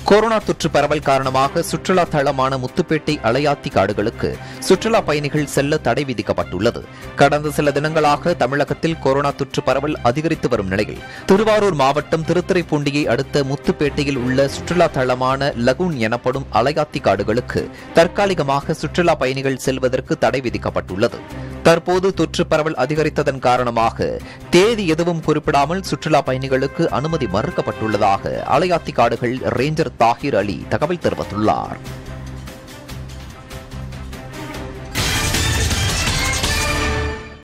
corona தொற்று பரவல் காரணமாக சுற்றுலா தளமான முத்துப்பேட்டை அலையாத்தி காடுகளுக்கு சுற்றுலா பயணிகள் செல்ல தடை விதிக்கப்பட்டுள்ளது கடந்த சில தினங்களாக தமிழகத்தில் கொரோனா தொற்று பரவல் அதிகரித்து வரும் நிலையில் திருவாரூர் மாவட்டம் திருத்துறைப்பூண்டியை அடுத்த முத்துப்பேட்டையில் உள்ள சுற்றுலா தளமான லகூன் எனப்படும் அலையாத்தி காடுகளுக்கு தற்காலிகமாக சுற்றுலா பயணிகள் செல்வதற்கு தடை விதிக்கப்பட்டுள்ளது தற்போது தொற்று பரவல் அதிகரித்ததன் காரணமாக தேதி எதுவும் குறிப்பிடாமல் சுற்றுலா பயணிகளுக்கு அனுமதி மறுக்கப்பட்டுள்ளதாக அலையாத்தி காடுகள் ரேஞ்சர் தாகிர் அலி தகவல் தெரிவித்துள்ளார்